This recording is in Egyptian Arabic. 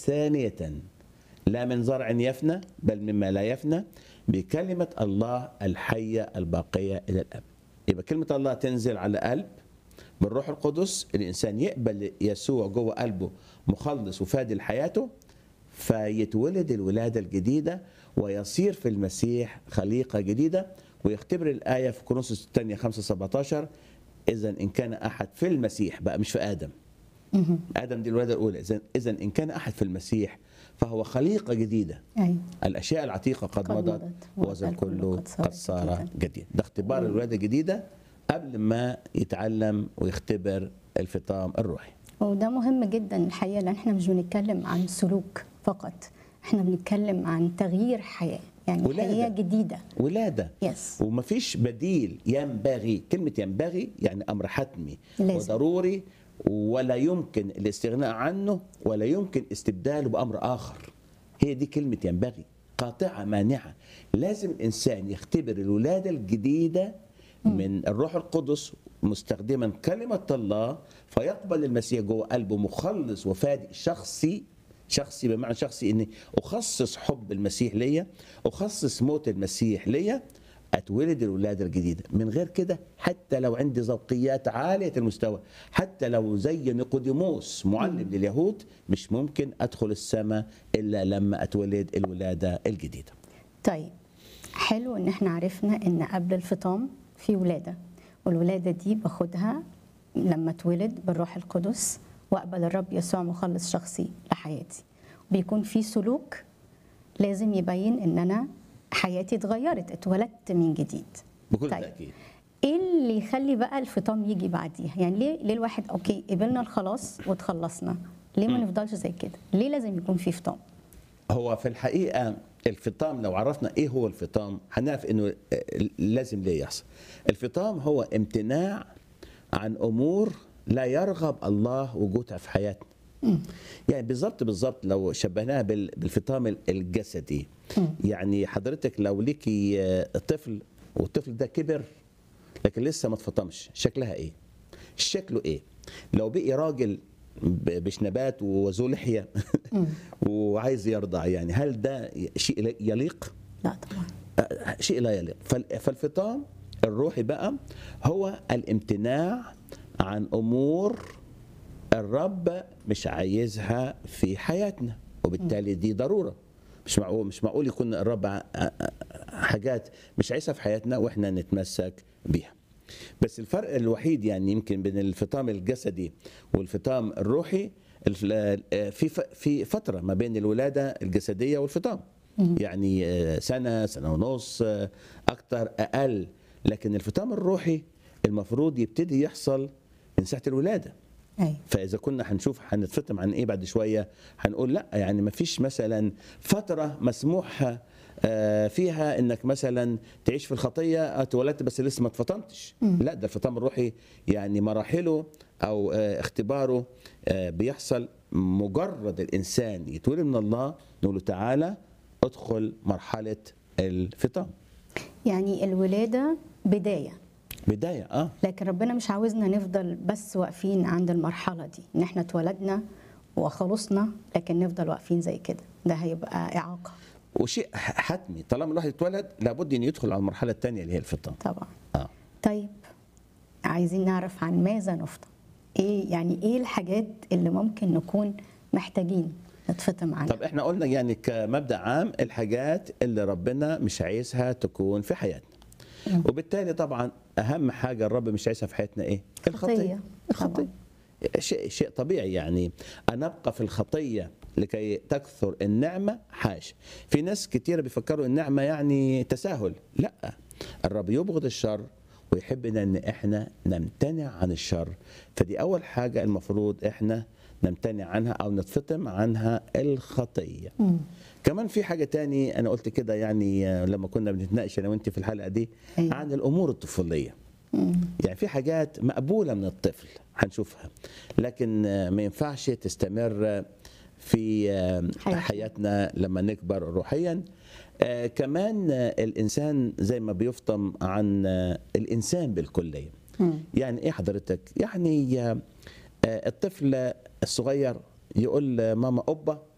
ثانية لا من زرع يفنى بل مما لا يفنى بكلمة الله الحية الباقية إلى الأبد يبقى كلمة الله تنزل على قلب بالروح القدس الإنسان يقبل يسوع جوه قلبه مخلص وفادي لحياته فيتولد الولادة الجديدة ويصير في المسيح خليقة جديدة ويختبر الآية في كورنثوس الثانية 5 17 إذا إن كان أحد في المسيح بقى مش في آدم آدم دي الولادة الأولى إذا إذا إن كان أحد في المسيح فهو خليقة جديدة ايوه الأشياء العتيقة قد, قد مضت مضت، وذا والكل كله قد صار قد صار جديداً. جديد ده اختبار الولادة الجديدة قبل ما يتعلم ويختبر الفطام الروحي وده مهم جدا الحقيقه لان احنا مش بنتكلم عن سلوك فقط احنا بنتكلم عن تغيير حياه يعني ولادة. حياه جديده ولادة يس ومفيش بديل ينبغي كلمة ينبغي يعني أمر حتمي لازم. وضروري ولا يمكن الاستغناء عنه ولا يمكن استبداله بأمر آخر هي دي كلمة ينبغي قاطعة مانعة لازم الإنسان يختبر الولادة الجديدة من الروح القدس مستخدما كلمة الله فيقبل المسيح جوه قلبه مخلص وفادي شخصي شخصي بمعنى شخصي اني اخصص حب المسيح ليا اخصص موت المسيح ليا اتولد الولاده الجديده من غير كده حتى لو عندي ذوقيات عاليه المستوى حتى لو زي نيقوديموس معلم لليهود مش ممكن ادخل السماء الا لما اتولد الولاده الجديده طيب حلو ان احنا عرفنا ان قبل الفطام في ولاده والولاده دي باخدها لما اتولد بالروح القدس واقبل الرب يسوع مخلص شخصي لحياتي بيكون في سلوك لازم يبين ان انا حياتي اتغيرت اتولدت من جديد بكل طيب. تاكيد ايه اللي يخلي بقى الفطام يجي بعديها يعني ليه ليه الواحد اوكي قبلنا الخلاص واتخلصنا ليه ما نفضلش زي كده ليه لازم يكون في فطام هو في الحقيقه الفطام لو عرفنا ايه هو الفطام هنعرف انه لازم ليه يحصل الفطام هو امتناع عن امور لا يرغب الله وجودها في حياتنا يعني بالظبط بالظبط لو شبهناها بال- بالفطام الجسدي يعني حضرتك لو ليكي آه، طفل والطفل ده كبر لكن لسه ما اتفطمش شكلها ايه شكله ايه لو بقي راجل ب- بشنبات وذو لحيه وعايز يرضع يعني هل ده شيء يليق لا طبعا آه، شيء لا يليق فال- فالفطام الروحي بقى هو الامتناع عن امور الرب مش عايزها في حياتنا وبالتالي دي ضروره مش معقول مش معقول يكون الرب ع- ع- حاجات مش عايزها في حياتنا واحنا نتمسك بيها بس الفرق الوحيد يعني يمكن بين الفطام الجسدي والفطام الروحي الف- في ف- في فتره ما بين الولاده الجسديه والفطام يعني آه، سنه سنه ونص آه، اكتر اقل لكن الفطام الروحي المفروض يبتدي يحصل من ساعه الولاده ايوه فاذا كنا هنشوف هنتفطم عن ايه بعد شويه هنقول لا يعني ما فيش مثلا فتره مسموح آه، فيها انك مثلا تعيش في الخطيه آه، اتولدت بس لسه ما اتفطمتش لا ده الفطام الروحي يعني مراحله او آه، اختباره آه، بيحصل مجرد الانسان يتولد من الله نقول له تعالى ادخل مرحله الفطام يعني الولاده بدايه بدايه اه لكن ربنا مش عاوزنا نفضل بس واقفين عند المرحله دي ان احنا اتولدنا وخلصنا لكن نفضل واقفين زي كده ده هيبقى اعاقه وشيء ح- حتمي طالما الواحد اتولد لابد انه يدخل على المرحله الثانيه اللي هي الفطام طبعا اه طيب عايزين نعرف عن ماذا نفطم ايه يعني ايه الحاجات اللي ممكن نكون محتاجين نتفطم عنها طب احنا قلنا يعني كمبدا عام الحاجات اللي ربنا مش عايزها تكون في حياتنا وبالتالي طبعا اهم حاجه الرب مش عايزها في حياتنا ايه الخطيه خطية. الخطيه طبعاً. شيء شيء طبيعي يعني ان ابقى في الخطيه لكي تكثر النعمه حاش في ناس كتير بيفكروا النعمه يعني تساهل لا الرب يبغض الشر ويحبنا ان احنا نمتنع عن الشر فدي اول حاجه المفروض احنا نمتنع عنها او نتفطم عنها الخطيه كمان في حاجه تاني انا قلت كده يعني آه، لما كنا بنتناقش انا وانت في الحلقه دي أيوة. عن الامور الطفوليه يعني في حاجات مقبوله من الطفل هنشوفها لكن آه، ما ينفعش تستمر آه، في آه، حياتنا. حياتنا لما نكبر روحيا آه، كمان آه، الانسان زي ما بيفطم عن آه، الانسان بالكليه يعني ايه حضرتك يعني آه، آه، الطفل الصغير يقول ماما أبا